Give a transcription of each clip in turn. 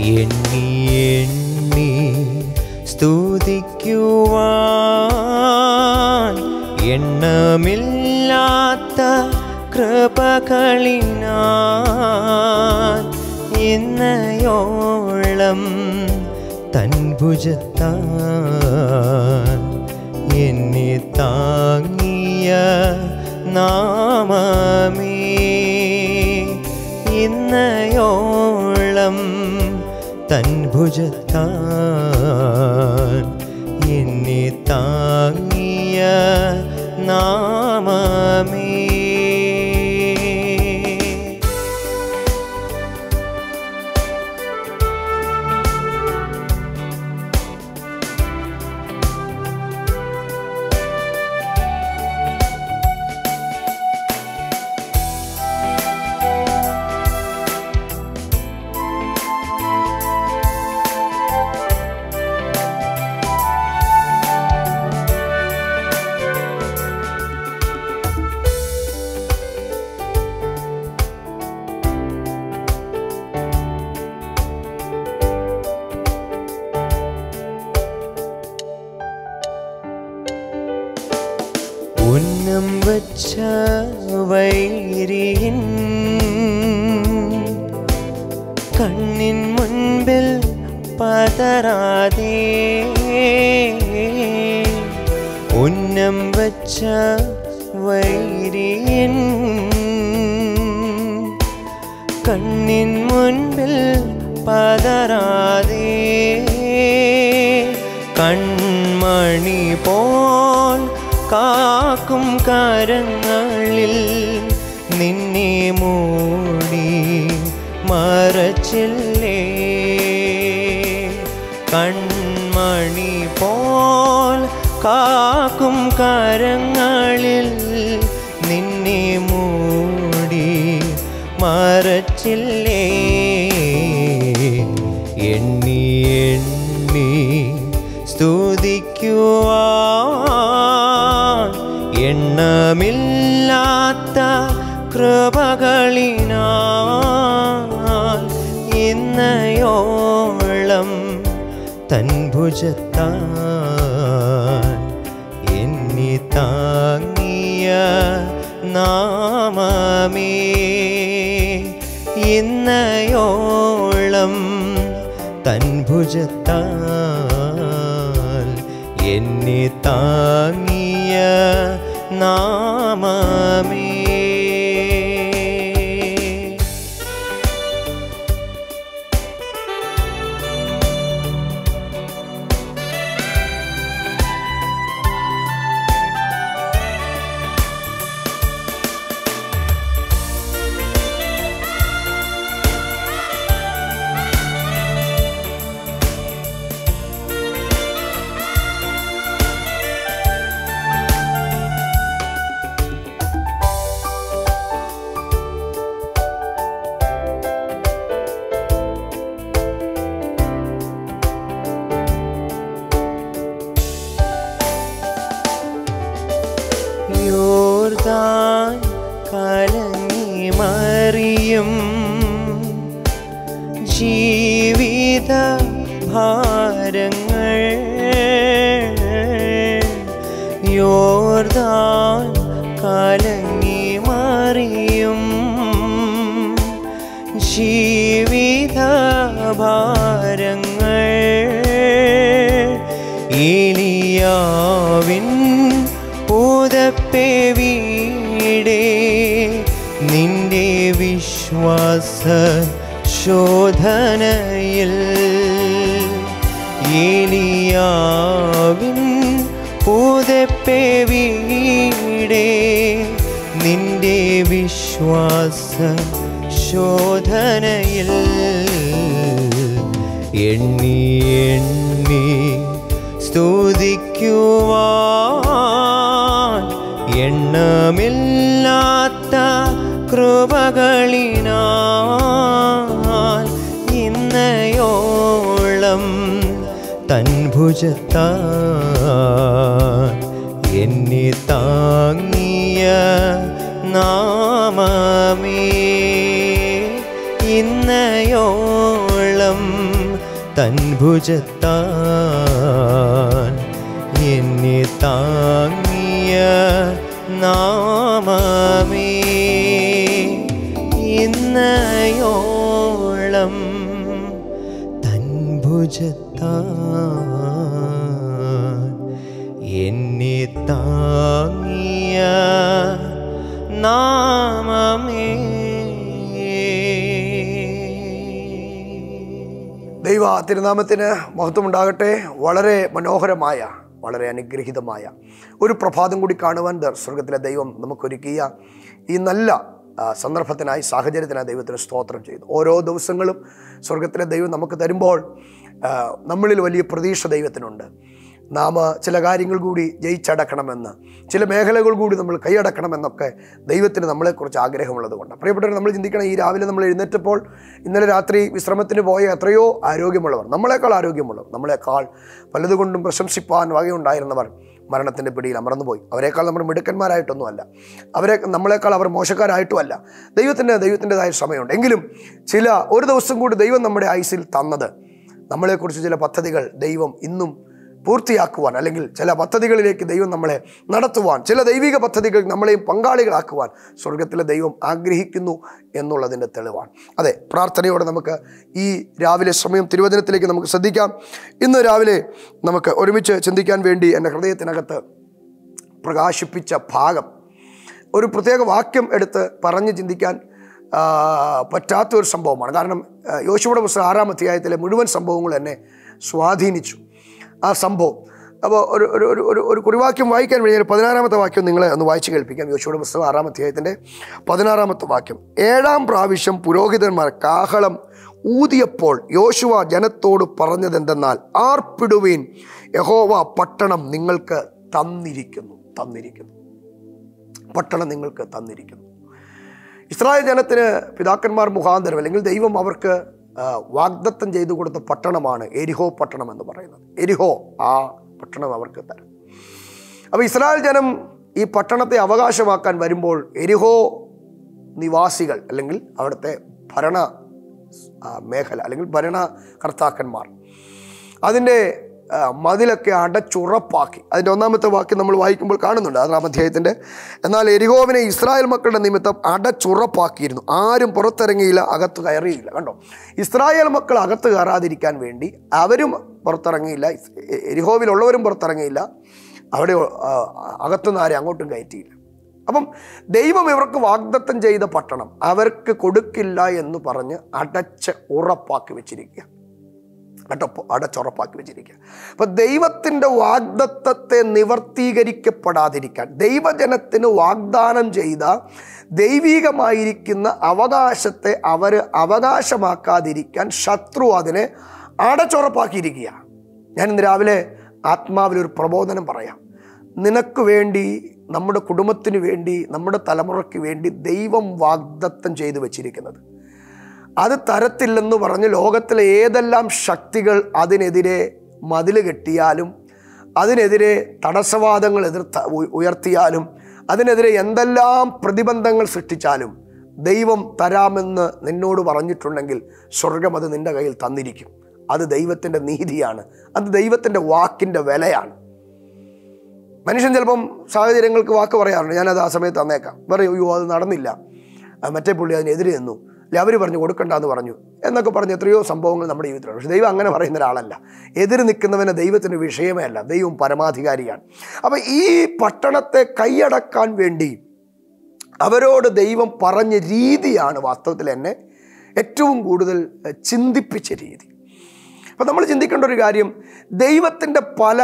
എണ്ണി എണ്ണി സ്തുതിക്കുവാൻ എണ്ണമില്ലാത്ത കൃപകളിനാൻ ഇന്നയോളം തൻ ഭുജത്താൻ എന്നെ താങ്ങിയ നാമമേ ഇന്നയോളം തൻ ഭുജത്താൻ എന്നെ താങ്ങിയ നാമമേ ഉന്നം വച്ച വൈരിയിൻ കണ്ണിൻ മുൻപിൽ പതറാതെ ഉന്നം വച്ച വൈരിയൻ കണ്ണിൻ മുൻപിൽ പതറാതെ കൺമണി പോൽ കാക്കും കരങ്ങളിൽ നിന്നെ മൂടി മറച്ചില്ലേ കൺമണി പോൽ കാക്കും കരങ്ങളിൽ നിന്നെ മൂടി മറച്ചില്ലേ എണ്ണി എണ്ണി സ്തുതിക്കുവാൻ എണ്ണമില്ലാത്ത കൃപകളിനാൽ ഇന്നയോളം തൻ ഭുജത്താൻ എന്നി താങ്ങിയ നാമമേ ഇന്നയോളം തൻ ഭുജത്താൽ എന്നെ താങ്ങിയ നാമമേ യോർദാൻ കലങ്ങി മറിയും ജീവിത ഭാരങ്ങൾ യോർദാൻ കലങ്ങി മറിയും ജീവിത ഭാരങ്ങൾ ഏലിയാവിൻ പൂതപ്പേ വീടേ നിന്റെ വിശ്വാസ ശോധനയിൽ ഏലിയാവിൻ പൂതപ്പേ വീടേ നിന്റെ വിശ്വാസ ശോധനയിൽ എണ്ണി എണ്ണി സ്തുതിക്കുവാൻ എണ്ണമില്ലാത്ത കൃപകളിനാൽ ഇന്നയോളം തൻ ഭുജത്താൻ എന്നെ താങ്ങിയ നാമമേ ഇന്നയോളം തൻ ഭുജത്താൻ എന്നെ താങ്ങിയ നാമമേ ഇന്നയോളം തൻ ഭുജത്താൻ എന്നെ താങ്ങിയ നാമമേ ദൈവ തിരുനാമത്തിന് മഹത്വമുണ്ടാകട്ടെ വളരെ മനോഹരമായ വളരെ അനുഗ്രഹീതമായ ഒരു പ്രഭാതം കൂടി കാണുവാൻ ദ- സ്വർഗത്തിലെ ദൈവം നമുക്കൊരുക്കിയ ഈ നല്ല ആ, സന്ദർഭത്തിനായി സാഹചര്യത്തിനായി ദൈവത്തിന് സ്തോത്രം ചെയ്തു ഓരോ ദിവസങ്ങളും സ്വർഗത്തിലെ ദൈവം നമുക്ക് തരുമ്പോൾ ആ, നമ്മളിൽ വലിയ പ്രതീക്ഷ ദൈവത്തിനുണ്ട് നാം ചില കാര്യങ്ങൾ കൂടി ജയിച്ചടക്കണമെന്ന് ചില മേഖലകൾ കൂടി നമ്മൾ കൈയടക്കണമെന്നൊക്കെ ദൈവത്തിന് നമ്മളെക്കുറിച്ച് ആഗ്രഹമുള്ളത് കൊണ്ട് പ്രിയപ്പെട്ടവർ നമ്മൾ ചിന്തിക്കണം ഈ രാവിലെ നമ്മൾ എഴുന്നേറ്റപ്പോൾ ഇന്നലെ രാത്രി വിശ്രമത്തിന് പോയ എത്രയോ ആരോഗ്യമുള്ളവർ നമ്മളെക്കാൾ ആരോഗ്യമുള്ളവർ നമ്മളെക്കാൾ പലതുകൊണ്ടും പ്രശംസിപ്പാൻ വകയുണ്ടായിരുന്നവർ മരണത്തിൻ്റെ പിടിയിൽ അമർന്നുപോയി അവരെക്കാൾ നമ്മൾ മിടുക്കന്മാരായിട്ടൊന്നുമല്ല അവരെ നമ്മളെക്കാൾ അവർ മോശക്കാരായിട്ടുമല്ല ദൈവത്തിൻ്റെ ദൈവത്തിൻ്റെതായ സമയമുണ്ട് എങ്കിലും ചില ഒരു ദിവസം കൂടി ദൈവം നമ്മുടെ ആയുസിൽ തന്നത് നമ്മളെക്കുറിച്ച് ചില പദ്ധതികൾ ദൈവം ഇന്നും പൂർത്തിയാക്കുവാൻ അല്ലെങ്കിൽ ചില പദ്ധതികളിലേക്ക് ദൈവം നമ്മളെ നടത്തുവാൻ ചില ദൈവിക പദ്ധതികൾ നമ്മളെയും പങ്കാളികളാക്കുവാൻ സ്വർഗത്തിലെ ദൈവം ആഗ്രഹിക്കുന്നു എന്നുള്ളതിൻ്റെ തെളിവാണ് അതെ പ്രാർത്ഥനയോടെ നമുക്ക് ഈ രാവിലെ സമയം തിരുവചനത്തിലേക്ക് നമുക്ക് ശ്രദ്ധിക്കാം ഇന്ന് രാവിലെ നമുക്ക് ഒരുമിച്ച് ചിന്തിക്കാൻ വേണ്ടി എൻ്റെ ഹൃദയത്തിനകത്ത് പ്രകാശിപ്പിച്ച ഭാഗം ഒരു പ്രത്യേക വാക്യം എടുത്ത് പറഞ്ഞ് ചിന്തിക്കാൻ ആ, പറ്റാത്ത ഒരു സംഭവമാണ് കാരണം ആ, യോശുവയുടെ പുസ്തകം ആറാം അധ്യായത്തിലെ മുഴുവൻ സംഭവങ്ങളും എന്നെ സ്വാധീനിച്ചു ആ സംഭവം അപ്പോൾ ഒരു ഒരു ഒരു ഒരു ഒരു കുറിവാക്യം വായിക്കാൻ വേണ്ടി ഞാൻ പതിനാറാമത്തെ വാക്യം നിങ്ങളെ ഒന്ന് വായിച്ച് കേൾപ്പിക്കാം യോശുവയുടെ പുസ്തകം ആറാം അധ്യായത്തിൻ്റെ പതിനാറാമത്തെ വാക്യം ഏഴാം പ്രാവശ്യം പുരോഹിതന്മാർ കാഹളം ഊതിയപ്പോൾ യോശുവ ജനത്തോട് പറഞ്ഞതെന്തെന്നാൽ ആർപ്പിടുവീൻ യഹോവ പട്ടണം നിങ്ങൾക്ക് തന്നിരിക്കുന്നു തന്നിരിക്കുന്നു പട്ടണം നിങ്ങൾക്ക് തന്നിരിക്കുന്നു ഇസ്രായേൽ ജനത്തിന് പിതാക്കന്മാർ മുഖാന്തരം അല്ലെങ്കിൽ ദൈവം അവർക്ക് ആ, വാഗ്ദത്തം ചെയ്തു കൊടുത്ത പട്ടണമാണ് എരിഹോ പട്ടണം എന്ന് പറയുന്നത് എരിഹോ ആ പട്ടണം അവർക്ക് തരാം അപ്പോൾ ഇസ്രായേൽ ജനം ഈ പട്ടണത്തെ അവകാശമാക്കാൻ വരുമ്പോൾ എരിഹോ നിവാസികൾ അല്ലെങ്കിൽ അവിടുത്തെ ഭരണ ആ, മേഖല അല്ലെങ്കിൽ ഭരണകർത്താക്കന്മാർ അതിൻ്റെ ആ, മതിലൊക്കെ അടച്ചുറപ്പാക്കി അതിൻ്റെ ഒന്നാമത്തെ വാക്യം നമ്മൾ വായിക്കുമ്പോൾ കാണുന്നുണ്ട് ആറാം അധ്യായത്തിൻ്റെ എന്നാൽ എരിഹോവിനെ ഇസ്രായേൽ മക്കളുടെ നിമിത്തം അടച്ചുറപ്പാക്കിയിരുന്നു ആരും പുറത്തിറങ്ങിയില്ല അകത്ത് കയറിയില്ല കണ്ടോ ഇസ്രായേൽ മക്കൾ അകത്ത് കയറാതിരിക്കാൻ വേണ്ടി അവരും പുറത്തിറങ്ങിയില്ല എ- എരിഹോവിലുള്ളവരും പുറത്തിറങ്ങിയില്ല അവിടെ ആ, അകത്തുനിന്ന് ആരും അങ്ങോട്ടും കയറ്റിയില്ല അപ്പം ദൈവം ഇവർക്ക് വാഗ്ദത്തം ചെയ്ത പട്ടണം അവർക്ക് കൊടുക്കില്ല എന്ന് പറഞ്ഞ് അടച്ച് ഉറപ്പാക്കി വെച്ചിരിക്കുക അടപ്പ് അടച്ചുറപ്പാക്കി വെച്ചിരിക്കുക അപ്പം ദൈവത്തിൻ്റെ വാഗ്ദത്തത്തെ നിവർത്തീകരിക്കപ്പെടാതിരിക്കാൻ ദൈവജനത്തിന് വാഗ്ദാനം ചെയ്ത ദൈവികമായിരിക്കുന്ന അവകാശത്തെ അവർ അവകാശമാക്കാതിരിക്കാൻ ശത്രു അതിനെ അടച്ചുറപ്പാക്കിയിരിക്കുക ഞാൻ ഇന്ന് രാവിലെ ആത്മാവിലൊരു പ്രബോധനം പറയാം നിനക്ക് വേണ്ടി നമ്മുടെ കുടുംബത്തിന് വേണ്ടി നമ്മുടെ തലമുറയ്ക്ക് വേണ്ടി ദൈവം വാഗ്ദത്തം ചെയ്തു വച്ചിരിക്കുന്നത് അത് തരത്തില്ലെന്ന് പറഞ്ഞ് ലോകത്തിലെ ഏതെല്ലാം ശക്തികൾ അതിനെതിരെ മതിൽ കെട്ടിയാലും അതിനെതിരെ തടസ്സവാദങ്ങൾ എതിർത്ത ഉ- ഉയർത്തിയാലും അതിനെതിരെ എന്തെല്ലാം പ്രതിബന്ധങ്ങൾ സൃഷ്ടിച്ചാലും ദൈവം തരാമെന്ന് നിന്നോട് പറഞ്ഞിട്ടുണ്ടെങ്കിൽ സ്വർഗം അത് നിന്റെ കയ്യിൽ തന്നിരിക്കും അത് ദൈവത്തിൻ്റെ നീതിയാണ് അത് ദൈവത്തിൻ്റെ വാക്കിൻ്റെ വിലയാണ് മനുഷ്യൻ ചിലപ്പം സാഹചര്യങ്ങൾക്ക് വാക്ക് പറയാറുണ്ട് ഞാനത് ആ സമയത്ത് തന്നേക്കാം പറയും അയ്യോ അത് നടന്നില്ല ആ, മറ്റേ പുള്ളി അതിനെതിരെ നിന്നു അല്ലെ അവർ പറഞ്ഞു കൊടുക്കണ്ടെന്ന് പറഞ്ഞു എന്നൊക്കെ പറഞ്ഞ് എത്രയോ സംഭവങ്ങൾ നമ്മുടെ ജീവിതത്തിലുണ്ട് പക്ഷെ ദൈവം അങ്ങനെ പറയുന്ന ഒരാളല്ല എതിര് നിൽക്കുന്നവന് ദൈവത്തിന് വിഷയമേ അല്ല ദൈവം പരമാധികാരിയാണ് അപ്പം ഈ പട്ടണത്തെ കൈയടക്കാൻ വേണ്ടി അവരോട് ദൈവം പറഞ്ഞ രീതിയാണ് വാസ്തവത്തിൽ എന്നെ ഏറ്റവും കൂടുതൽ എഹ്, ചിന്തിപ്പിച്ച രീതി അപ്പം നമ്മൾ ചിന്തിക്കേണ്ട ഒരു കാര്യം ദൈവത്തിൻ്റെ പല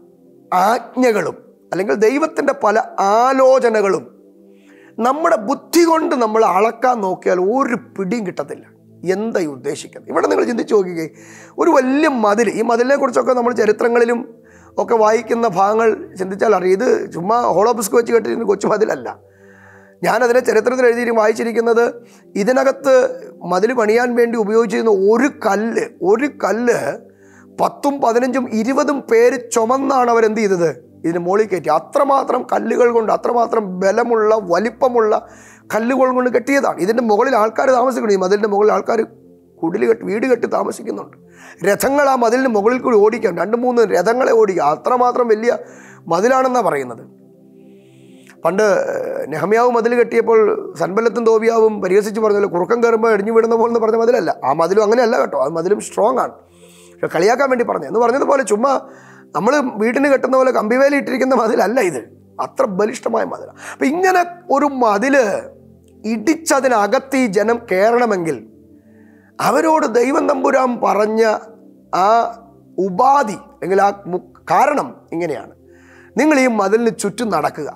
ആജ്ഞകളും അല്ലെങ്കിൽ ദൈവത്തിൻ്റെ പല ആലോചനകളും നമ്മുടെ ബുദ്ധി കൊണ്ട് നമ്മൾ അളക്കാൻ നോക്കിയാൽ ഒരു പിടിയും കിട്ടത്തില്ല എന്തായി ഉദ്ദേശിക്കുന്നത് ഇവിടെ നിങ്ങൾ ചിന്തിച്ച് നോക്കിക്കേ ഒരു വലിയ മതിൽ ഈ മതിലിനെ കുറിച്ചൊക്കെ നമ്മൾ ചരിത്രങ്ങളിലും ഒക്കെ വായിക്കുന്ന ഭാഗങ്ങൾ ചിന്തിച്ചാൽ അറിയാം ഇത് ചുമ്മാ ഹോളോബിസ്ക് വെച്ച് കെട്ടിയിരുന്ന കൊച്ചു മതിലല്ല ഞാനതിനെ ചരിത്രത്തിൽ എഴുതി വായിച്ചിരിക്കുന്നത് ഇതിനകത്ത് മതിൽ പണിയാൻ വേണ്ടി ഉപയോഗിച്ചിരുന്ന ഒരു കല്ല് ഒരു കല്ല് പത്തും പതിനഞ്ചും ഇരുപതും പേര് ചുമന്നാണ് അവരെന്ത് ചെയ്തത് ഇതിന് മുകളിൽ കയറ്റി അത്രമാത്രം കല്ലുകൾ കൊണ്ട് അത്രമാത്രം ബലമുള്ള വലിപ്പമുള്ള കല്ലുകൾ കൊണ്ട് കെട്ടിയതാണ് ഇതിൻ്റെ മുകളിൽ ആൾക്കാർ താമസിക്കണം ഈ മതിലിൻ്റെ മുകളിൽ ആൾക്കാർ കുടിൽ കെട്ടി വീട് കെട്ടി താമസിക്കുന്നുണ്ട് രഥങ്ങൾ ആ മതിലിന് മുകളിൽ കൂടി ഓടിക്കാം രണ്ട് മൂന്ന് രഥങ്ങളെ ഓടിക്കാം അത്രമാത്രം വലിയ മതിലാണെന്നാണ് പറയുന്നത് പണ്ട് ഏഹ്, നെഹമ്യാവ് മതിൽ കെട്ടിയപ്പോൾ സൻബലത്തും തോബിയാവും പരിഹസിച്ച് പറഞ്ഞല്ലോ കുറുക്കം കയറുമ്പോൾ എടിഞ്ഞു വീഴുന്ന പോലെ എന്ന് പറഞ്ഞ മതിലല്ല ആ മതിലും അങ്ങനെയല്ല കേട്ടോ ആ മതിലും സ്ട്രോങ് ആണ് പക്ഷെ കളിയാക്കാൻ വേണ്ടി പറഞ്ഞു എന്ന് പറഞ്ഞതുപോലെ ചുമ്മാ നമ്മൾ വീട്ടിന് കെട്ടുന്ന പോലെ കമ്പിവേലി ഇട്ടിരിക്കുന്ന മതിലല്ല ഇത് അത്ര ബലിഷ്ഠമായ മതിലാണ് അപ്പം ഇങ്ങനെ ഒരു മതില് ഇടിച്ചതിനകത്ത് ഈ ജനം കയറണമെങ്കിൽ അവരോട് ദൈവം തമ്പുരാൻ പറഞ്ഞ ആ ഉപാധി അല്ലെങ്കിൽ ആ മു- കാരണം ഇങ്ങനെയാണ് നിങ്ങൾ ഈ മതിലിന് ചുറ്റും നടക്കുക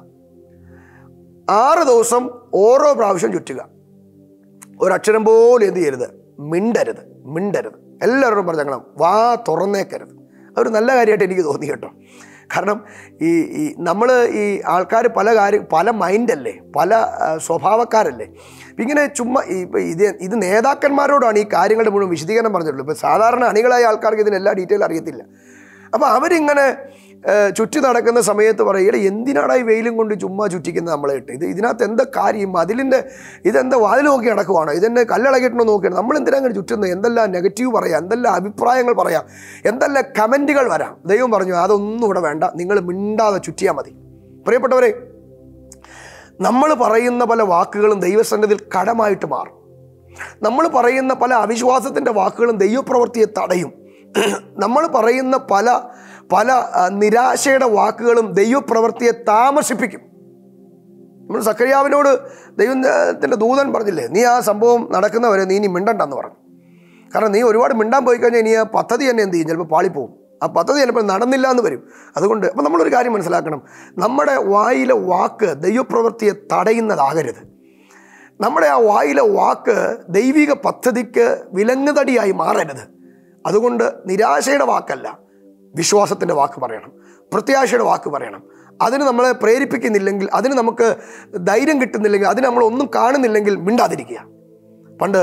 ആറ് ദിവസം ഓരോ പ്രാവശ്യം ചുറ്റുക ഒരക്ഷരം പോലും എന്ത് ചെയ്യരുത് മിണ്ടരുത് മിണ്ടരുത് എല്ലാവരോടും പറഞ്ഞേക്കണം വാ തുറന്നേക്കരുത് അതൊരു നല്ല കാര്യമായിട്ട് എനിക്ക് തോന്നി കേട്ടോ കാരണം ഈ ഈ നമ്മൾ ഈ ആൾക്കാർ പല കാര്യം പല മൈൻഡല്ലേ പല ആ, സ്വഭാവക്കാരല്ലേ ഇപ്പം ഇങ്ങനെ ചുമ്മാ ഈ ഇപ്പം ഇത് ഇത് നേതാക്കന്മാരോടാണ് ഈ കാര്യങ്ങളുടെ മുഴുവൻ വിശദീകരണം പറഞ്ഞിട്ടുള്ളൂ ഇപ്പം സാധാരണ അണികളായ ആൾക്കാർക്ക് ഇതിന് എല്ലാ ഡീറ്റെയിൽ അറിയത്തില്ല അപ്പോൾ അവരിങ്ങനെ ഏഹ്, ചുറ്റി നടക്കുന്ന സമയത്ത് പറയും "എടാ, എന്തിനാടാ ഈ വെയിലും കൊണ്ട് ചുമ്മാ ചുറ്റിക്കുന്നത് നമ്മളെ ഇട്ട് ഇത് ഇതിനകത്ത് എന്താ കാര്യം മതിലിൻ്റെ ഇതെന്താ വാതിൽ നോക്കി നടക്കുവാണോ ഇതെന്നെ കല്ലിളകിയിട്ടോ നോക്കിയാണ് നമ്മൾ എന്തിനാ അങ്ങനെ ചുറ്റുന്നത് എന്തെല്ലാം നെഗറ്റീവ് പറയാം എന്തെല്ലാം അഭിപ്രായങ്ങൾ പറയാം എന്തെല്ലാം കമൻറ്റുകൾ വരാം ദൈവം പറഞ്ഞു അതൊന്നും ഇവിടെ വേണ്ട നിങ്ങൾ മിണ്ടാതെ ചുറ്റിയാൽ മതി പ്രിയപ്പെട്ടവരെ നമ്മൾ പറയുന്ന പല വാക്കുകളും ദൈവസന്നിധിയിൽ കടമായിട്ട് മാറും നമ്മൾ പറയുന്ന പല അവിശ്വാസത്തിൻ്റെ വാക്കുകളും ദൈവപ്രവൃത്തിയെ തടയും നമ്മൾ പറയുന്ന പല പല ആ, നിരാശയുടെ വാക്കുകളും ദൈവപ്രവൃത്തിയെ താമസിപ്പിക്കും നമ്മൾ സക്കറിയാവിനോട് ദൈവത്തിൻ്റെ ദൂതൻ പറഞ്ഞില്ലേ നീ ആ സംഭവം നടക്കുന്നവരെ നീ ഇനി മിണ്ടണ്ടെന്ന് പറഞ്ഞു കാരണം നീ ഒരുപാട് മിണ്ടാൻ പോയി കഴിഞ്ഞാൽ ഇനി ആ പദ്ധതി തന്നെ എന്ത് ചെയ്യും ചിലപ്പോൾ പാളിപ്പോവും ആ പദ്ധതി ചിലപ്പോൾ നടന്നില്ല എന്ന് വരും അതുകൊണ്ട് അപ്പം നമ്മളൊരു കാര്യം മനസ്സിലാക്കണം നമ്മുടെ വായിലെ വാക്ക് ദൈവപ്രവൃത്തിയെ തടയുന്നതാകരുത് നമ്മുടെ ആ വായിലെ വാക്ക് ദൈവിക പദ്ധതിക്ക് വിലങ്ങുതടിയായി മാറരുത് അതുകൊണ്ട് നിരാശയുടെ വാക്കല്ല വിശ്വാസത്തിൻ്റെ വാക്ക് പറയണം പ്രത്യാശയുടെ വാക്ക് പറയണം അതിന് നമ്മളെ പ്രേരിപ്പിക്കുന്നില്ലെങ്കിൽ അതിന് നമുക്ക് ധൈര്യം കിട്ടുന്നില്ലെങ്കിൽ അതിന് നമ്മൾ ഒന്നും കാണുന്നില്ലെങ്കിൽ മിണ്ടാതിരിക്കുക പണ്ട്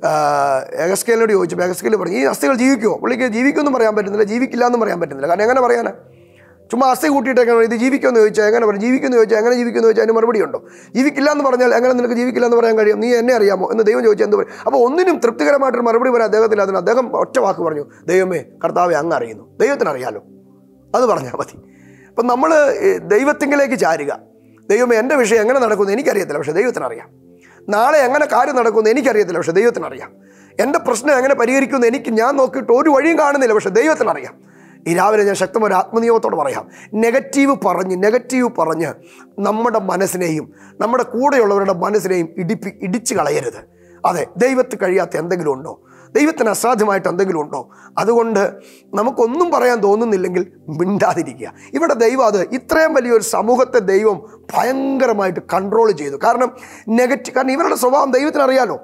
എഗസ്കേലിനോട് ചോദിച്ചു എഗസ്കേൽ പറഞ്ഞു ഈ അസ്ഥികൾ ജീവിക്കുമോ പുള്ളിക്ക് ജീവിക്കുമെന്നും പറയാൻ പറ്റുന്നില്ല ജീവിക്കില്ല എന്നും പറയാൻ പറ്റുന്നില്ല കാരണം എങ്ങനെ പറയാനാ ചുമ്മാ അസ്ഥി കൂട്ടിയിട്ടൊക്കെ ഇത് ജീവിക്കുമെന്ന് ചോദിച്ചാൽ എങ്ങനെ പറയും ജീവിക്കുമെന്ന് ചോദിച്ചാൽ എങ്ങനെ ജീവിക്കുമെന്ന് ചോദിച്ചാൽ അതിന് മറുപടി ഉണ്ടോ ജീവിക്കില്ല എന്ന് പറഞ്ഞാൽ എങ്ങനെ നിനക്ക് ജീവിക്കില്ല എന്ന് പറയാൻ കഴിയും നീ എന്നെ അറിയാമോ എന്ന് ദൈവം ചോദിച്ചാൽ എന്ത് പറയും അപ്പോൾ ഒന്നിനും തൃപ്തികരമായിട്ടൊരു മറുപടി പറയാൻ അദ്ദേഹത്തിൽ അതിന് അദ്ദേഹം ഒറ്റ വാക്ക് പറഞ്ഞു ദൈവമേ കർത്താവെ അങ്ങ് അറിയുന്നു ദൈവത്തിന് അറിയാലോ അത് പറഞ്ഞാൽ മതി അപ്പം നമ്മൾ ദൈവത്തിങ്കിലേക്ക് ചാരുക ദൈവമേ എൻ്റെ വിഷയം എങ്ങനെ നടക്കുമെന്ന് എനിക്കറിയത്തില്ല പക്ഷേ ദൈവത്തിനറിയാം നാളെ എങ്ങനെ കാര്യം നടക്കുമെന്ന് എനിക്കറിയത്തില്ല പക്ഷേ ദൈവത്തിനറിയാം എൻ്റെ പ്രശ്നം എങ്ങനെ പരിഹരിക്കുമെന്ന് എനിക്ക് ഞാൻ നോക്കിയിട്ട് ഒരു വഴിയും കാണുന്നില്ല പക്ഷേ ദൈവത്തിനറിയാം ഈ രാവിലെ ഞാൻ ശക്തമായ ഒരു ആത്മനിയോഗത്തോട് പറയാം നെഗറ്റീവ് പറഞ്ഞ് നെഗറ്റീവ് പറഞ്ഞ് നമ്മുടെ മനസ്സിനെയും നമ്മുടെ കൂടെയുള്ളവരുടെ മനസ്സിനെയും ഇടിപ്പി ഇടിച്ചു കളയരുത് അതെ ദൈവത്തിൽ കഴിയാത്ത എന്തെങ്കിലും ഉണ്ടോ ദൈവത്തിന് അസാധ്യമായിട്ട് എന്തെങ്കിലും ഉണ്ടോ അതുകൊണ്ട് നമുക്കൊന്നും പറയാൻ തോന്നുന്നില്ലെങ്കിൽ മിണ്ടാതിരിക്കുക ഇവിടെ ദൈവം അത് ഇത്രയും വലിയൊരു സമൂഹത്തെ ദൈവം ഭയങ്കരമായിട്ട് കൺട്രോൾ ചെയ്തു കാരണം നെഗറ്റീവ് കാരണം ഇവരുടെ സ്വഭാവം ദൈവത്തിന് അറിയാലോ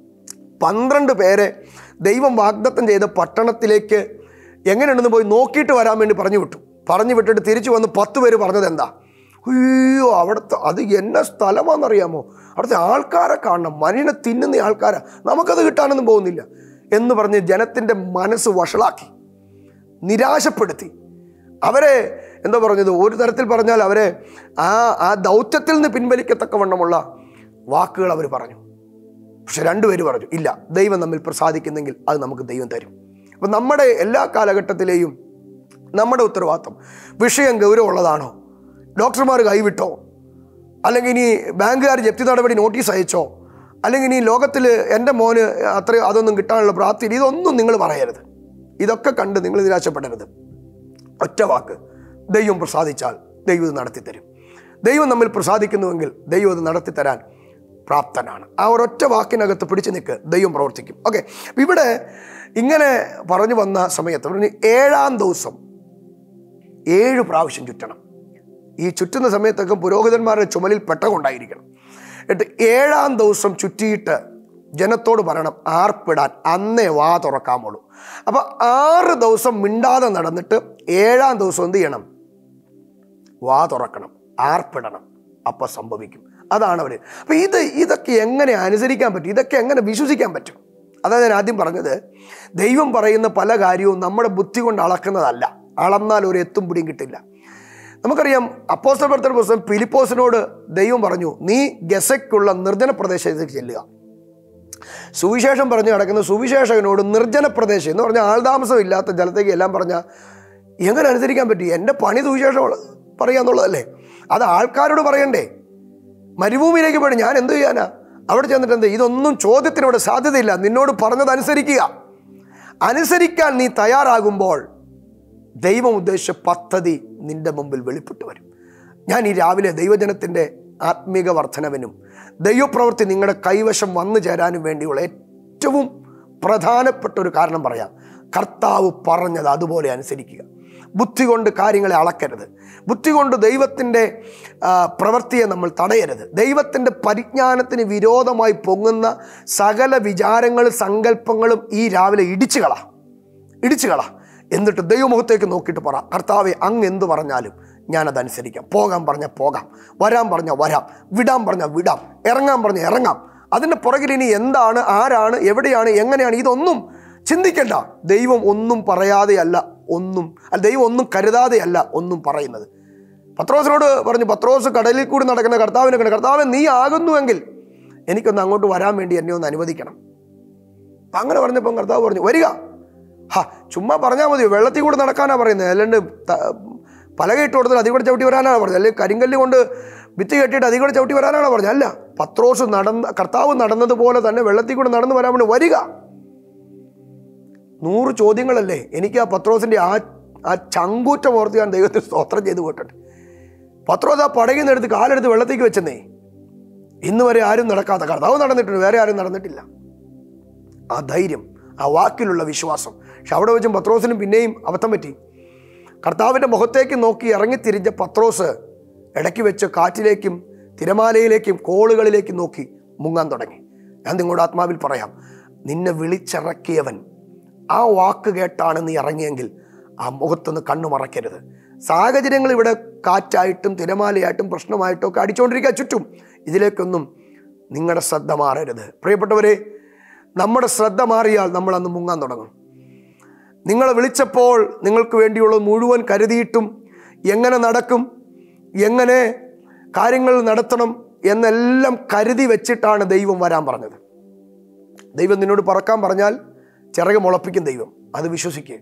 പന്ത്രണ്ട് പേരെ ദൈവം വാഗ്ദത്തം ചെയ്ത പട്ടണത്തിലേക്ക് എങ്ങനെയുണ്ടെന്ന് പോയി നോക്കിയിട്ട് വരാൻ വേണ്ടി പറഞ്ഞു വിട്ടു പറഞ്ഞു വിട്ടിട്ട് തിരിച്ചു വന്ന് പത്ത് പേര് പറഞ്ഞത് എന്താ അയ്യോ അവിടുത്തെ അത് എന്ന സ്ഥലമാണെന്നറിയാമോ അവിടുത്തെ ആൾക്കാരെ കാണണം മനുഷ്യനെ തിന്നുന്ന ആൾക്കാരാ നമുക്കത് കിട്ടാനൊന്നും പോകുന്നില്ല എന്ന് പറഞ്ഞ് ജനത്തിൻ്റെ മനസ്സ് വഷളാക്കി നിരാശപ്പെടുത്തി അവരെ എന്താ പറഞ്ഞത് ഒരു തരത്തിൽ പറഞ്ഞാൽ അവരെ ആ ആ ദൗത്യത്തിൽ നിന്ന് പിൻവലിക്കത്തക്കവണ്ണമുള്ള വാക്കുകൾ അവർ പറഞ്ഞു പക്ഷെ രണ്ടുപേര് പറഞ്ഞു ഇല്ല ദൈവം നമ്മിൽ പ്രസാദിക്കുന്നെങ്കിൽ അത് നമുക്ക് ദൈവം തരും അപ്പം നമ്മുടെ എല്ലാ കാലഘട്ടത്തിലെയും നമ്മുടെ ഉത്തരവാദിത്വം വിഷയം ഗൗരവമുള്ളതാണോ ഡോക്ടർമാർ കൈവിട്ടോ അല്ലെങ്കിൽ ഇനി ബാങ്കുകാർ ജപ്തി നടപടി നോട്ടീസ് അയച്ചോ അല്ലെങ്കിൽ ഇനി ലോകത്തിൽ എൻ്റെ മോന് അത്ര അതൊന്നും കിട്ടാനുള്ള പ്രാപ്തി ഇതൊന്നും നിങ്ങൾ പറയരുത് ഇതൊക്കെ കണ്ട് നിങ്ങൾ നിരാശപ്പെടരുത് ഒറ്റ വാക്ക് ദൈവം പ്രസാദിച്ചാൽ ദൈവം ഇത് നടത്തിത്തരും ദൈവം നമ്മിൽ പ്രസാദിക്കുന്നുവെങ്കിൽ ദൈവം ഇത് നടത്തിത്തരാൻ പ്രാപ്തനാണ് ആ ഒരൊറ്റ വാക്കിനകത്ത് പിടിച്ചു നിൽക്ക് ദൈവം പ്രവർത്തിക്കും ഓക്കെ ഇവിടെ ഇങ്ങനെ പറഞ്ഞു വന്ന സമയത്ത് പറഞ്ഞ് ഏഴാം ദിവസം ഏഴ് പ്രാവശ്യം ചുറ്റണം ഈ ചുറ്റുന്ന സമയത്തൊക്കെ പുരോഹിതന്മാരുടെ ചുമലിൽ പെട്ടകൊണ്ടായിരിക്കണം എന്നിട്ട് ഏഴാം ദിവസം ചുറ്റിയിട്ട് ജനത്തോട് പറയണം ആർപ്പിടാൻ അന്നേ വാ തുറക്കാമുള്ളൂ അപ്പൊ ആറ് ദിവസം മിണ്ടാതെ നടന്നിട്ട് ഏഴാം ദിവസം എന്ത് ചെയ്യണം വാ തുറക്കണം ആർപ്പിടണം അപ്പം സംഭവിക്കും അതാണ് അവർ അപ്പം ഇത് ഇതൊക്കെ എങ്ങനെ അനുസരിക്കാൻ പറ്റും ഇതൊക്കെ എങ്ങനെ വിശ്വസിക്കാൻ പറ്റും അതാണ് ഞാൻ ആദ്യം പറഞ്ഞത് ദൈവം പറയുന്ന പല കാര്യവും നമ്മുടെ ബുദ്ധി കൊണ്ട് അളക്കുന്നതല്ല അളന്നാൽ ഒരു എത്തും പിടിയും കിട്ടില്ല നമുക്കറിയാം അപ്പോസ്റ്റൽ പ്രവർത്തന പുസ്തകം ഫിലിപ്പോസിനോട് ദൈവം പറഞ്ഞു നീ ഗസയ്ക്കുള്ള നിർജ്ജന പ്രദേശത്തേക്ക് ചെല്ലുക സുവിശേഷം പറഞ്ഞു നടക്കുന്ന സുവിശേഷകനോട് നിർജ്ജന പ്രദേശം എന്ന് പറഞ്ഞാൽ ആൾതാമസം ഇല്ലാത്ത ജലത്തേക്ക് എല്ലാം പറഞ്ഞാൽ എങ്ങനെ അനുസരിക്കാൻ പറ്റി എൻ്റെ പണി സുവിശേഷം പറയാന്നുള്ളതല്ലേ അത് ആൾക്കാരോട് പറയണ്ടേ മരുഭൂമിയിലേക്ക് പോയി ഞാൻ എന്ത് ചെയ്യാനാ അവിടെ ചെന്നിട്ട് എന്ത് ഇതൊന്നും ചോദ്യത്തിന് ഇവിടെ സാധ്യതയില്ല നിന്നോട് പറഞ്ഞത് അനുസരിക്കുക അനുസരിക്കാൻ നീ തയ്യാറാകുമ്പോൾ ദൈവം ഉദ്ദേശിച്ച പദ്ധതി നിന്റെ മുമ്പിൽ വെളിപ്പെട്ടു വരും ഞാൻ ഈ രാവിലെ ദൈവജനത്തിൻ്റെ ആത്മീക വർധനവിനും ദൈവപ്രവൃത്തി നിങ്ങളുടെ കൈവശം വന്നു ചേരാനും വേണ്ടിയുള്ള ഏറ്റവും പ്രധാനപ്പെട്ട ഒരു കാരണം പറയാം കർത്താവ് പറഞ്ഞത് അതുപോലെ അനുസരിക്കുക ബുദ്ധി കൊണ്ട് കാര്യങ്ങളെ അളക്കരുത് ബുദ്ധി കൊണ്ട് ദൈവത്തിൻ്റെ ആ, പ്രവൃത്തിയെ നമ്മൾ തടയരുത് ദൈവത്തിൻ്റെ പരിജ്ഞാനത്തിന് വിരോധമായി പൊങ്ങുന്ന സകല വിചാരങ്ങളും സങ്കല്പങ്ങളും ഈ രാവിലെ ഇടിച്ചു കളാം ഇടിച്ചു കള എന്നിട്ട് ദൈവമുഖത്തേക്ക് നോക്കിയിട്ട് പറ കർത്താവെ അങ്ങ് എന്ത് പറഞ്ഞാലും ഞാനതനുസരിക്കാം പോകാൻ പറഞ്ഞാൽ പോകാം വരാൻ പറഞ്ഞാൽ വരാം വിടാൻ പറഞ്ഞാൽ വിടാം ഇറങ്ങാൻ പറഞ്ഞാൽ ഇറങ്ങാം അതിൻ്റെ പുറകിൽ ഇനി എന്താണ് ആരാണ് എവിടെയാണ് എങ്ങനെയാണ് ഇതൊന്നും ചിന്തിക്കണ്ട ദൈവം ഒന്നും പറയാതെയല്ല ഒന്നും അല്ല ദൈവം ഒന്നും കരുതാതെയല്ല ഒന്നും പറയുന്നത് പത്രോസിനോട് പറഞ്ഞു പത്രോസ് കടലിൽ കൂടി നടക്കുന്ന കർത്താവിനെ കണ്ട് കർത്താവ് നീ ആകുന്നുവെങ്കിൽ എനിക്കൊന്ന് അങ്ങോട്ട് വരാൻ വേണ്ടി എന്നെ ഒന്ന് അനുവദിക്കണം അപ്പം അങ്ങനെ പറഞ്ഞപ്പോൾ കർത്താവ് പറഞ്ഞു വരിക ഹാ ചുമ്മാ പറഞ്ഞാൽ മതി വെള്ളത്തിൽ കൂടെ നടക്കാനാണ് പറയുന്നത് അല്ലാണ്ട് ത- പലക ഇട്ട് കൊടുത്തിട്ട് അതിൽ കൂടെ ചവിട്ടി വരാനാണ് പറഞ്ഞത് അല്ലെങ്കിൽ കരിങ്കല്ല് കൊണ്ട് ഭിത്തി കെട്ടിയിട്ട് അതിൽ കൂടെ ചവിട്ടി വരാനാണ് പറഞ്ഞത് അല്ല പത്രോസ് നടന്ന കർത്താവ് നടന്നതുപോലെ തന്നെ വെള്ളത്തിൽ കൂടെ നടന്നു വരാൻ വേണ്ടി വരിക നൂറ് ചോദ്യങ്ങളല്ലേ എനിക്ക് ആ പത്രോസിൻ്റെ ആ ആ ചങ്കൂറ്റം ഓർത്ത് ഞാൻ ദൈവത്തിന് സ്തോത്രം ചെയ്ത് പോയിട്ടുണ്ട് പത്രോസ് ആ പടകിൽ നിന്ന് എടുത്ത് കാലെടുത്ത് വെള്ളത്തേക്ക് വെച്ചെന്നേ ഇന്ന് വരെ ആരും നടക്കാത്ത കർത്താവ് നടന്നിട്ടുണ്ട് വേറെ ആരും നടന്നിട്ടില്ല ആ ധൈര്യം ആ വാക്കിലുള്ള വിശ്വാസം പക്ഷെ അവിടെ വെച്ചും പത്രോസിനും പിന്നെയും അബദ്ധം പറ്റി കർത്താവിൻ്റെ മുഖത്തേക്ക് നോക്കി ഇറങ്ങിത്തിരിഞ്ഞ പത്രോസ് ഇടയ്ക്ക് വെച്ച് കാറ്റിലേക്കും തിരമാലയിലേക്കും കോളുകളിലേക്കും നോക്കി മുങ്ങാൻ തുടങ്ങി ഞാൻ നിങ്ങളുടെ ആത്മാവിൽ പറയാം നിന്നെ വിളിച്ചിറക്കിയവൻ ആ വാക്ക് കേട്ടാണ് നീ ഇറങ്ങിയെങ്കിൽ ആ മുഖത്തൊന്ന് കണ്ണു മറക്കരുത് സാഹചര്യങ്ങൾ ഇവിടെ കാറ്റായിട്ടും തിരമാലയായിട്ടും പ്രശ്നമായിട്ടും ഒക്കെ അടിച്ചുകൊണ്ടിരിക്കുക ചുറ്റും ഇതിലേക്കൊന്നും നിങ്ങളുടെ ശ്രദ്ധ മാറരുത് പ്രിയപ്പെട്ടവരെ നമ്മുടെ ശ്രദ്ധ മാറിയാൽ നമ്മൾ അന്ന് മുങ്ങാൻ തുടങ്ങും നിങ്ങളെ വിളിച്ചപ്പോൾ നിങ്ങൾക്ക് വേണ്ടിയുള്ളത് മുഴുവൻ കരുതിയിട്ടും എങ്ങനെ നടക്കും എങ്ങനെ കാര്യങ്ങൾ നടത്തണം എന്നെല്ലാം കരുതി വെച്ചിട്ടാണ് ദൈവം വരാൻ പറഞ്ഞത് ദൈവം നിന്നോട് പറക്കാൻ പറഞ്ഞാൽ ചിറക് മുളപ്പിക്കും ദൈവം അത് വിശ്വസിക്കുക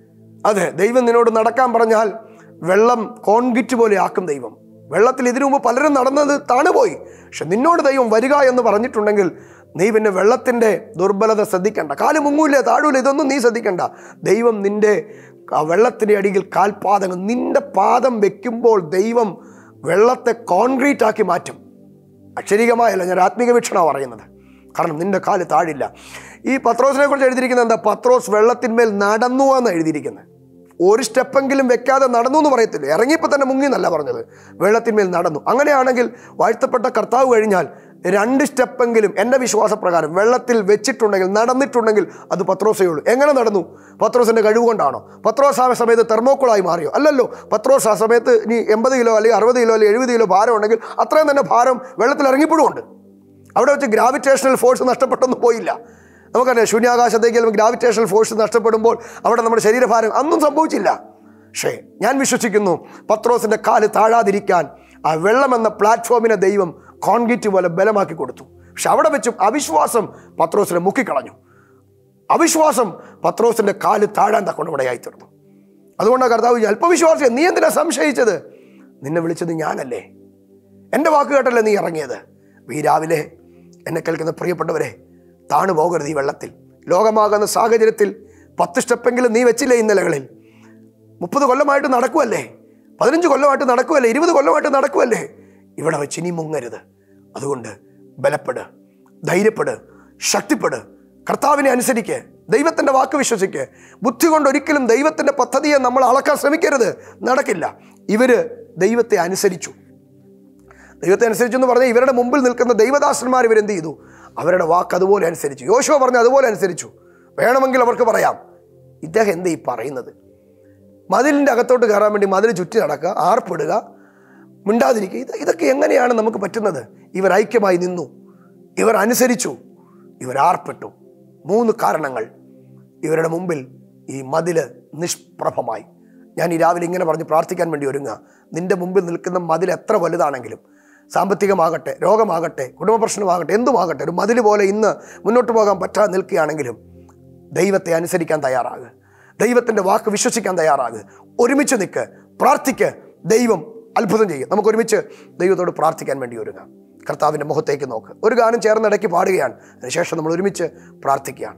അതെ ദൈവം നിന്നോട് നടക്കാൻ പറഞ്ഞാൽ വെള്ളം കോൺക്രീറ്റ് പോലെ ആക്കും ദൈവം വെള്ളത്തിൽ ഇതിനു മുമ്പ് പലരും നടന്നത് താണുപോയി പക്ഷെ നിന്നോട് ദൈവം വരിക എന്ന് പറഞ്ഞിട്ടുണ്ടെങ്കിൽ നീ പിന്നെ വെള്ളത്തിൻ്റെ ദുർബലത ശ്രദ്ധിക്കണ്ട കാല് മുങ്ങൂല താഴൂല ഇതൊന്നും നീ ശ്രദ്ധിക്കണ്ട ദൈവം നിന്റെ ആ വെള്ളത്തിൻ്റെ അടിയിൽ കാൽപാദങ്ങൾ നിന്റെ പാദം വെക്കുമ്പോൾ ദൈവം വെള്ളത്തെ കോൺക്രീറ്റ് ആക്കി മാറ്റും അക്ഷരികമായല്ല ഞാൻ ആത്മീക വീക്ഷണമാണ് പറയുന്നത് കാരണം നിന്റെ കാല് താഴില്ല ഈ പത്രോസിനെ കുറിച്ച് എഴുതിയിരിക്കുന്നത് എന്താ പത്രോസ് വെള്ളത്തിന്മേൽ നടന്നു എന്ന് എഴുതിയിരിക്കുന്നത് ഒരു സ്റ്റെപ്പെങ്കിലും വെക്കാതെ നടന്നു എന്ന് പറയത്തില്ല ഇറങ്ങിയപ്പോൾ തന്നെ മുങ്ങി എന്നല്ല പറഞ്ഞത് വെള്ളത്തിന്മേൽ നടന്നു അങ്ങനെയാണെങ്കിൽ വാഴ്ത്തപ്പെട്ട കർത്താവ് കഴിഞ്ഞാൽ രണ്ട് സ്റ്റെപ്പെങ്കിലും എൻ്റെ വിശ്വാസപ്രകാരം വെള്ളത്തിൽ വെച്ചിട്ടുണ്ടെങ്കിൽ നടന്നിട്ടുണ്ടെങ്കിൽ അത് പത്രോസേ ഉള്ളൂ എങ്ങനെ നടന്നു പത്രോസിൻ്റെ കഴിവ് കൊണ്ടാണോ പത്രോസ് ആ സമയത്ത് തെർമോക്കോളായി മാറിയോ അല്ലല്ലോ പത്രോസ് ആ സമയത്ത് ഇനി എൺപത് കിലോ അല്ലെങ്കിൽ അറുപത് കിലോ അല്ലെങ്കിൽ എഴുപത് കിലോ ഭാരം ഉണ്ടെങ്കിൽ അത്രയും തന്നെ ഭാരം വെള്ളത്തിൽ ഇറങ്ങിപ്പോഴുമുണ്ട് അവിടെ വെച്ച് ഗ്രാവിറ്റേഷണൽ ഫോഴ്സ് നഷ്ടപ്പെട്ടൊന്നും പോയില്ല നമുക്കറിയാം ശൂന്യാകാശത്തേക്ക് ചിലപ്പോൾ ഗ്രാവിറ്റേഷണൽ ഫോഴ്സ് നഷ്ടപ്പെടുമ്പോൾ അവിടെ നമ്മുടെ ശരീരഭാരം അന്നും സംഭവിച്ചില്ല പക്ഷേ ഞാൻ വിശ്വസിക്കുന്നു പത്രോസിൻ്റെ കാല് താഴാതിരിക്കാൻ ആ വെള്ളമെന്ന പ്ലാറ്റ്ഫോമിനെ ദൈവം കോൺക്രീറ്റ് പോലെ ബലമാക്കി കൊടുത്തു പക്ഷെ അവിടെ വെച്ചും അവിശ്വാസം പത്രോസിനെ മുക്കിക്കളഞ്ഞു അവിശ്വാസം പത്രോസിൻ്റെ കാല് താഴാൻ തക്കൊണ്ട് ഇവിടെയായി തീർന്നു അതുകൊണ്ടാണ് കർത്താവ് അല്പവിശ്വാസം നീ എന്തിനാ സംശയിച്ചത് നിന്നെ വിളിച്ചത് ഞാനല്ലേ എൻ്റെ വാക്ക് കേട്ടല്ലേ നീ ഇറങ്ങിയത് ഈ രാവിലെ എന്നെ കേൾക്കുന്ന പ്രിയപ്പെട്ടവരെ താണു പോകരുത് ഈ വെള്ളത്തിൽ ലോകമാകുന്ന സാഹചര്യത്തിൽ പത്ത് സ്റ്റെപ്പെങ്കിലും നീ വെച്ചില്ലേ ഈ നിലകളിൽ മുപ്പത് കൊല്ലമായിട്ട് നടക്കുമല്ലേ പതിനഞ്ച് കൊല്ലമായിട്ട് നടക്കുമല്ലേ ഇരുപത് കൊല്ലമായിട്ട് നടക്കുമല്ലേ ഇവിടെ വെച്ച് ഇനി മുങ്ങരുത് അതുകൊണ്ട് ബലപ്പെട് ധൈര്യപ്പെട് ശക്തിപ്പെട് കർത്താവിനെ അനുസരിക്ക് ദൈവത്തിൻ്റെ വാക്ക് വിശ്വസിക്ക് ബുദ്ധി കൊണ്ട് ഒരിക്കലും ദൈവത്തിൻ്റെ പദ്ധതിയെ നമ്മൾ അളക്കാൻ ശ്രമിക്കരുത് നടക്കില്ല ഇവര് ദൈവത്തെ അനുസരിച്ചു ദൈവത്തെ അനുസരിച്ചു എന്ന് പറഞ്ഞാൽ ഇവരുടെ മുമ്പിൽ നിൽക്കുന്ന ദൈവദാസന്മാർ ഇവരെന്ത് ചെയ്തു അവരുടെ വാക്ക് അതുപോലെ അനുസരിച്ചു യോശുവ പറഞ്ഞു അതുപോലെ അനുസരിച്ചു വേണമെങ്കിൽ അവർക്ക് പറയാം ഇദ്ദേഹം എന്താ ഈ പറയുന്നത് മതിലിൻ്റെ അകത്തോട്ട് കയറാൻ വേണ്ടി മതിൽ ചുറ്റി നടക്കുക ആർപ്പിടുക മിണ്ടാതിരിക്കുക ഇത് ഇതൊക്കെ എങ്ങനെയാണ് നമുക്ക് പറ്റുന്നത് ഇവർ ഐക്യമായി നിന്നു ഇവർ അനുസരിച്ചു ഇവർ ആർപ്പെട്ടു മൂന്ന് കാരണങ്ങൾ ഇവരുടെ മുമ്പിൽ ഈ മതില് നിഷ്പ്രഭമായി ഞാൻ ഈ രാവിലെ ഇങ്ങനെ പറഞ്ഞ് പ്രാർത്ഥിക്കാൻ വേണ്ടി ഒരുങ്ങുക നിന്റെ മുമ്പിൽ നിൽക്കുന്ന മതിൽ എത്ര വലുതാണെങ്കിലും സാമ്പത്തികമാകട്ടെ രോഗമാകട്ടെ കുടുംബ പ്രശ്നമാകട്ടെ എന്തുമാകട്ടെ ഒരു മതിൽ പോലെ ഇന്ന് മുന്നോട്ട് പോകാൻ പറ്റാതെ നിൽക്കുകയാണെങ്കിലും ദൈവത്തെ അനുസരിക്കാൻ തയ്യാറാകുക ദൈവത്തിൻ്റെ വാക്ക് വിശ്വസിക്കാൻ തയ്യാറാകുക ഒരുമിച്ച് നിൽക്ക് പ്രാർത്ഥിക്ക് ദൈവം അത്ഭുതം ചെയ്യും നമുക്ക് ഒരുമിച്ച് ദൈവത്തോട് പ്രാർത്ഥിക്കാൻ വേണ്ടി ഒരുങ്ങാം കർത്താവിൻ്റെ മുഖത്തേക്ക് നോക്ക് ഒരു ഗാനം ചേർന്നിടയ്ക്ക് പാടുകയാണ് അതിനുശേഷം നമ്മൾ ഒരുമിച്ച് പ്രാർത്ഥിക്കുകയാണ്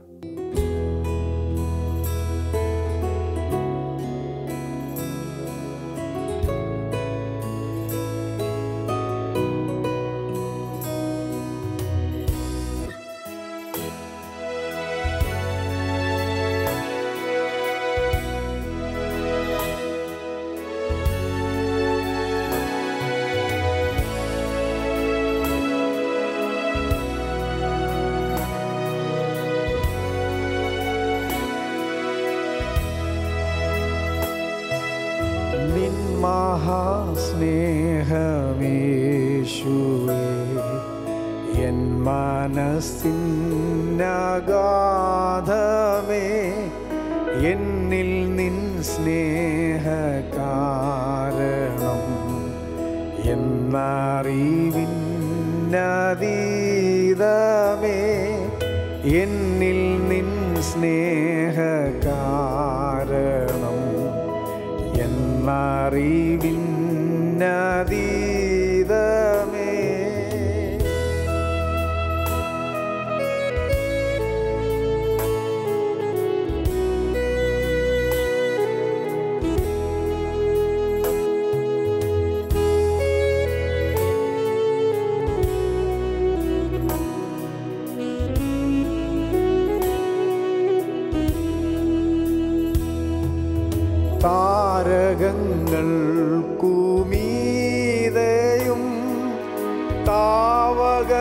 നിൻ മഹാസ്നേഹമേശുവേ എൻ മനസ്സിനഗാധമേ എന്നിൽ നിൻ സ്നേഹകാരണം എന്നറിവിന്നതീതമേ എന്നിൽ നിൻ സ്നേഹകാരണം എന്നറിവിന്നതീതമേ താരകങ്ങൾ കുമീതയും താവക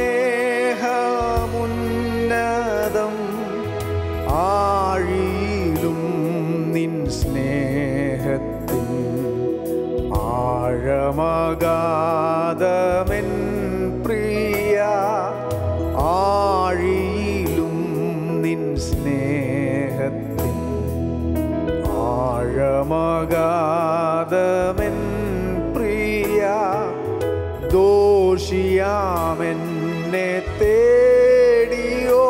സ്നേഹമുന്നതം ആഴിയിലും നിൻ സ്നേഹത്തിൻ ആഴമഗാധമെൻ പ്രിയ ആഴിയിലും നിൻ സ്നേഹത്തിൻ ആഴമഗാധമെൻ പ്രിയ ദോഷിയാമെന്നെ തേടിയോ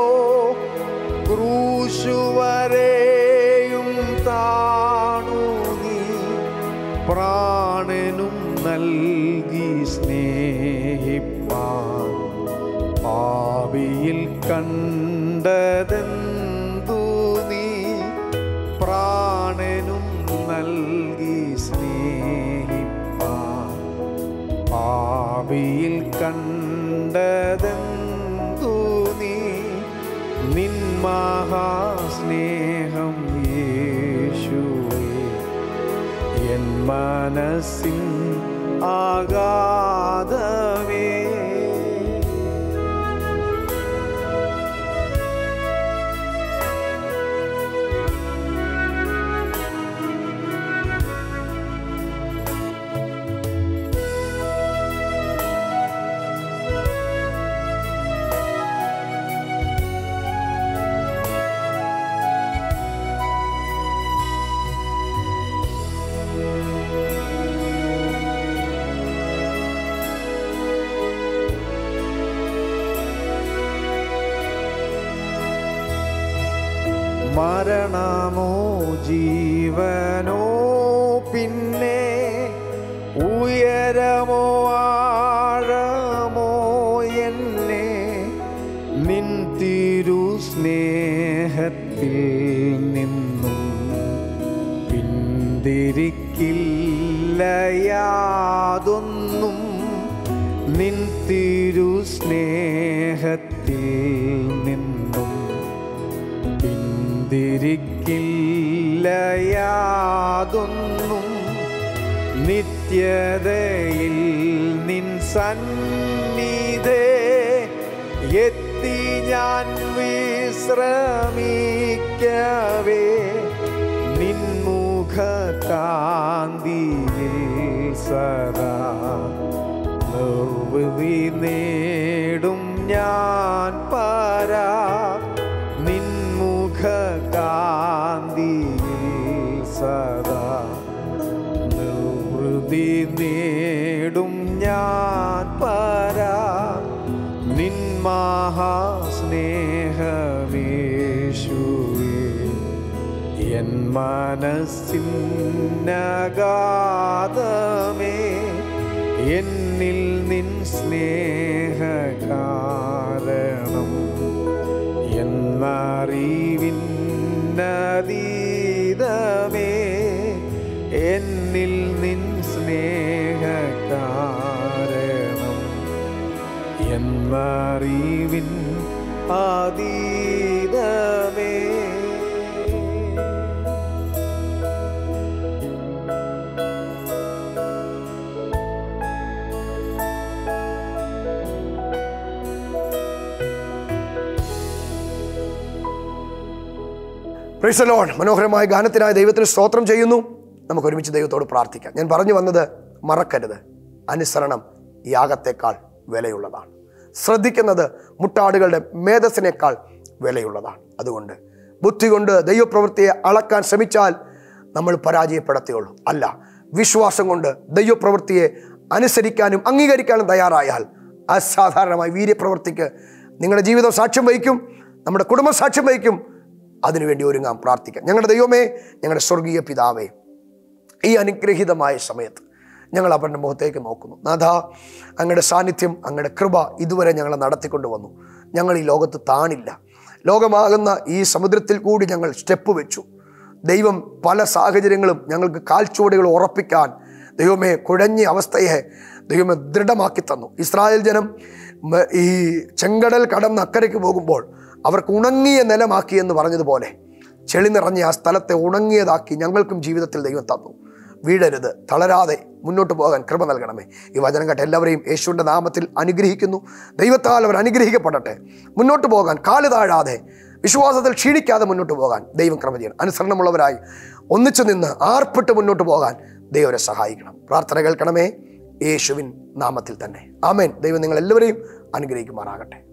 ക്രൂശുവരെയും താണു നീ പ്രാണനും നൽകി സ്നേഹിപ്പാൻ പാപിയിൽ കണ്ടതെന്തു നീ പ്രാണനും നൽകി സ്നേഹിപ്പാൻ പാപിയിൽ കണ്ടതെന്തു നീ നിൻ മഹാസ്നേഹം യേശുവേ എൻ മനസ്സിൻ ആഗാധമേ മരണമോ ജീവനോ പിന്നെ ഉയരമോ ആഴമോ എന്നെ നിൻ തിരു സ്നേഹത്തിൽ നിന്നും പിന്തിരിക്കില്ല യാതൊന്നും നിൻ തിരു സ്നേഹത്തിൽ നിന്നും പിന്തിരിക്കില്ല യാതൊന്നും നിത്യതയിൽ നിൻ സന്നിധേ എത്തി ഞാൻ വിശ്രമിക്കവേ നിൻമുഖ കാന്തിയിൽ സദാ നിർവൃതി നേടും ഞാൻ പരാ നിൻമുഖ കാന്തിയിൽ സദാ നിർവൃതി നേടും ഞാൻ മഹാസ്നേഹമേശുവേ എൻ മനസ്സിനഗാധമേ എന്നിൽ നിൻ സ്നേഹകാരണം എന്നറിവിന്നതീതമേ എന്നിൽ നിൻ സ്നേഹകാരണം എന്നറിവിൻ ആതീതമേ പ്രീസലോൺ മനോഹരമായ ഗാനത്തിനായ ദൈവത്തിന് സ്തോത്രം ചെയ്യുന്നു നമുക്ക് ഒരുമിച്ച് ദൈവത്തോട് പ്രാർത്ഥിക്കാം ഞാൻ പറഞ്ഞു വന്നത് മറക്കരുത് അനുസരണം യാഗത്തെക്കാൾ വിലയുള്ളതാണ് ശ്രദ്ധിക്കുന്നത് മുട്ടാടുകളുടെ മേധസ്സിനേക്കാൾ വിലയുള്ളതാണ് അതുകൊണ്ട് ബുദ്ധി കൊണ്ട് ദൈവപ്രവൃത്തിയെ അളക്കാൻ ശ്രമിച്ചാൽ നമ്മൾ പരാജയപ്പെടത്തേയുള്ളൂ അല്ല വിശ്വാസം കൊണ്ട് ദൈവപ്രവൃത്തിയെ അനുസരിക്കാനും അംഗീകരിക്കാനും തയ്യാറായാൽ അസാധാരണമായ വീര്യപ്രവൃത്തിക്ക് നിങ്ങളുടെ ജീവിതം സാക്ഷ്യം വഹിക്കും നമ്മുടെ കുടുംബം സാക്ഷ്യം വഹിക്കും അതിനുവേണ്ടി ഒരുങ്ങാം പ്രാർത്ഥിക്കാം ഞങ്ങളുടെ ദൈവമേ ഞങ്ങളുടെ സ്വർഗീയ പിതാവേ ഈ അനുഗ്രഹീതമായ സമയത്ത് ഞങ്ങൾ അവരുടെ മുഖത്തേക്ക് നോക്കുന്നു നാഥ അങ്ങയുടെ സാന്നിധ്യം അങ്ങയുടെ കൃപ ഇതുവരെ ഞങ്ങളെ നടത്തിക്കൊണ്ട് വന്നു ഞങ്ങൾ ഈ ലോകത്ത് താണില്ല ലോകമാകുന്ന ഈ സമുദ്രത്തിൽ കൂടി ഞങ്ങൾ സ്റ്റെപ്പ് വെച്ചു ദൈവം പല സാഹചര്യങ്ങളും ഞങ്ങൾക്ക് കാൽച്ചുവടുകൾ ഉറപ്പിക്കാൻ ദൈവമേ കുഴഞ്ഞ അവസ്ഥയെ ദൈവമേ ദൃഢമാക്കി തന്നു ഇസ്രായേൽ ജനം മ- ഈ ചെങ്കടൽ കടന്ന് അക്കരയ്ക്ക് പോകുമ്പോൾ അവർക്ക് ഉണങ്ങിയ നിലമാക്കി എന്ന് പറഞ്ഞതുപോലെ ചെളി നിറഞ്ഞ ആ സ്ഥലത്തെ ഉണങ്ങിയതാക്കി ഞങ്ങൾക്കും ജീവിതത്തിൽ ദൈവം തന്നു വീഴരുത് തളരാതെ മുന്നോട്ട് പോകാൻ കൃപ നൽകണമേ ഈ വചനം കേട്ട എല്ലാവരെയും യേശുവിൻ്റെ നാമത്തിൽ അനുഗ്രഹിക്കുന്നു ദൈവത്താൽ അവർ അനുഗ്രഹിക്കപ്പെടട്ടെ മുന്നോട്ട് പോകാൻ കാല് താഴാതെ വിശ്വാസത്തിൽ ക്ഷീണിക്കാതെ മുന്നോട്ട് പോകാൻ ദൈവം ക്രമ ചെയ്യണം അനുസരണമുള്ളവരായി ഒന്നിച്ചു നിന്ന് ആർപ്പിട്ട് മുന്നോട്ട് പോകാൻ ദൈവരെ സഹായിക്കണം പ്രാർത്ഥന കേൾക്കണമേ യേശുവിൻ നാമത്തിൽ തന്നെ ആമേൻ ദൈവം നിങ്ങൾ എല്ലാവരെയും അനുഗ്രഹിക്കുമാറാകട്ടെ